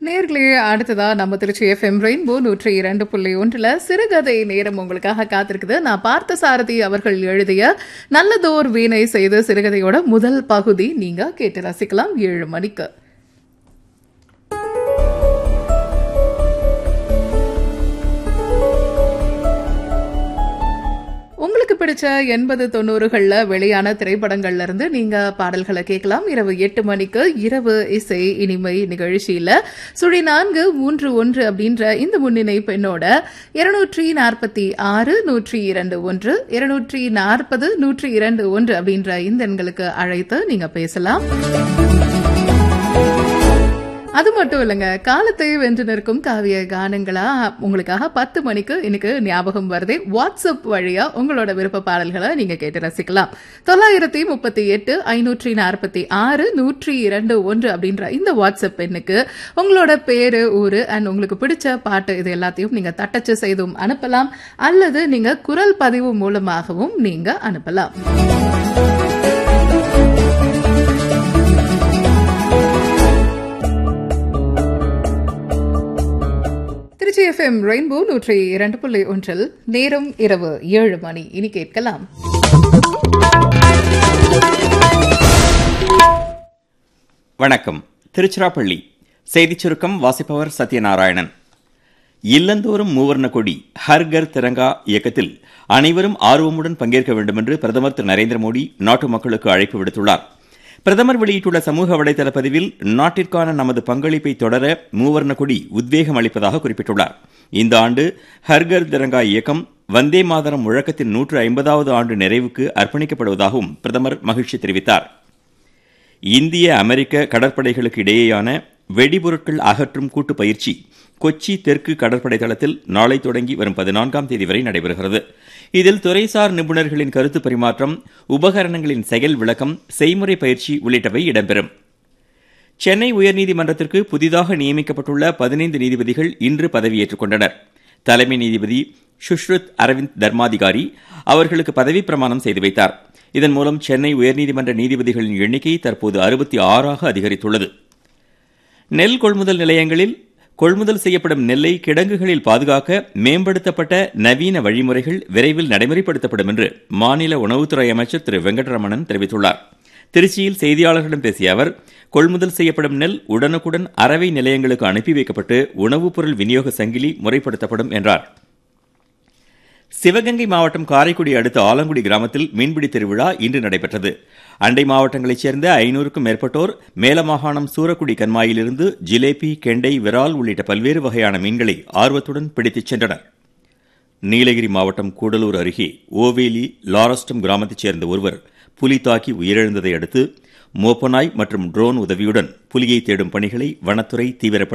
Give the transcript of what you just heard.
நேர்களே அடுத்ததா நம்ம திருச்சி எஃப்எம் ரெயின்போ நூற்றி இரண்டு புள்ளி ஒன்றுல சிறுகதை நேரம் உங்களுக்காக காத்திருக்குது நான் பார்த்த சாரதி அவர்கள் எழுதிய நல்லதோர் வீணை செய்த சிறுகதையோட முதல் பகுதி நீங்க கேட்டு ரசிக்கலாம் ஏழு மணிக்கு உங்களுக்கு பிடிச்ச எண்பது தொண்ணூறுகள்ல வெளியான திரைப்படங்கள்ல இருந்து நீங்க பாடல்களை கேட்கலாம் இரவு எட்டு மணிக்கு இரவு இசை இனிமை நிகழ்ச்சியில சுழி நான்கு மூன்று ஒன்று அப்படின்ற இந்த முன்னிணை பெண்ணோட இருநூற்றி நாற்பத்தி ஆறு நூற்றி இரண்டு ஒன்று இருநூற்றி நாற்பது நூற்றி இரண்டு ஒன்று அப்படின்ற இந்த எண்களுக்கு அழைத்து நீங்க பேசலாம் அது மட்டும் இல்லைங்க காலத்தை வென்று நிற்கும் காவிய கானங்களா உங்களுக்காக பத்து மணிக்கு இன்னைக்கு ஞாபகம் வருதே வாட்ஸ்அப் வழியா உங்களோட விருப்ப பாடல்களை நீங்க கேட்டு ரசிக்கலாம் தொள்ளாயிரத்தி முப்பத்தி எட்டு ஐநூற்றி நாற்பத்தி ஆறு நூற்றி இரண்டு ஒன்று அப்படின்ற இந்த வாட்ஸ்அப் எண்ணுக்கு உங்களோட பேரு ஊரு அண்ட் உங்களுக்கு பிடிச்ச பாட்டு இது எல்லாத்தையும் நீங்க தட்டச்சு செய்தும் அனுப்பலாம் அல்லது நீங்க குரல் பதிவு மூலமாகவும் நீங்க அனுப்பலாம் திருச்சி எஃப்எம் ரெயின்போ நூற்றி இரண்டு புள்ளி ஒன்றில் நேரம் இரவு ஏழு மணி இனி கேட்கலாம் வணக்கம் திருச்சிராப்பள்ளி செய்திச் சுருக்கம் வாசிப்பவர் சத்யநாராயணன் இல்லந்தோறும் மூவர்ண கொடி ஹர்கர் திரங்கா இயக்கத்தில் அனைவரும் ஆர்வமுடன் பங்கேற்க வேண்டும் என்று பிரதமர் திரு நரேந்திர மோடி நாட்டு மக்களுக்கு அழைப்பு விடுத்துள்ளார் பிரதமர் வெளியிட்டுள்ள சமூக வலைதள பதிவில் நாட்டிற்கான நமது பங்களிப்பை தொடர மூவர்ண கொடி உத்வேகம் அளிப்பதாக குறிப்பிட்டுள்ளார் இந்த ஆண்டு ஹர்கர் திரங்கா இயக்கம் வந்தே மாதரம் முழக்கத்தின் நூற்று ஐம்பதாவது ஆண்டு நிறைவுக்கு அர்ப்பணிக்கப்படுவதாகவும் பிரதமர் மகிழ்ச்சி தெரிவித்தார் இந்திய அமெரிக்க கடற்படைகளுக்கு இடையேயான வெடிபொருட்கள் அகற்றும் கூட்டு பயிற்சி கொச்சி தெற்கு கடற்படை தளத்தில் நாளை தொடங்கி வரும் பதினான்காம் தேதி வரை நடைபெறுகிறது இதில் துறைசார் நிபுணர்களின் கருத்து பரிமாற்றம் உபகரணங்களின் செயல் விளக்கம் செய்முறை பயிற்சி உள்ளிட்டவை இடம்பெறும் சென்னை உயர்நீதிமன்றத்திற்கு புதிதாக நியமிக்கப்பட்டுள்ள பதினைந்து நீதிபதிகள் இன்று பதவியேற்றுக் கொண்டனர் தலைமை நீதிபதி சுஷ்ருத் அரவிந்த் தர்மாதிகாரி அவர்களுக்கு பதவிப் பிரமாணம் செய்து வைத்தார் இதன் மூலம் சென்னை உயர்நீதிமன்ற நீதிபதிகளின் எண்ணிக்கை தற்போது அறுபத்தி ஆறாக அதிகரித்துள்ளது நெல் கொள்முதல் நிலையங்களில் கொள்முதல் செய்யப்படும் நெல்லை கிடங்குகளில் பாதுகாக்க மேம்படுத்தப்பட்ட நவீன வழிமுறைகள் விரைவில் நடைமுறைப்படுத்தப்படும் என்று மாநில உணவுத்துறை அமைச்சர் திரு வெங்கடரமணன் தெரிவித்துள்ளார் திருச்சியில் செய்தியாளர்களிடம் பேசிய அவர் கொள்முதல் செய்யப்படும் நெல் உடனுக்குடன் அறவை நிலையங்களுக்கு அனுப்பி வைக்கப்பட்டு உணவுப் பொருள் விநியோக சங்கிலி முறைப்படுத்தப்படும் என்றார் சிவகங்கை மாவட்டம் காரைக்குடி அடுத்த ஆலங்குடி கிராமத்தில் மீன்பிடி திருவிழா இன்று நடைபெற்றது அண்டை மாவட்டங்களைச் சேர்ந்த ஐநூறுக்கும் மேற்பட்டோர் மேலமாகாணம் சூரக்குடி கண்மாயிலிருந்து ஜிலேபி கெண்டை விரால் உள்ளிட்ட பல்வேறு வகையான மீன்களை ஆர்வத்துடன் பிடித்துச் சென்றனர் நீலகிரி மாவட்டம் கூடலூர் அருகே ஓவேலி லாரஸ்டம் கிராமத்தைச் சேர்ந்த ஒருவர் புலி தாக்கி உயிரிழந்ததை அடுத்து மோப்பனாய் மற்றும் ட்ரோன் உதவியுடன் புலியை தேடும் பணிகளை வனத்துறை தீவிரப்படுத்தி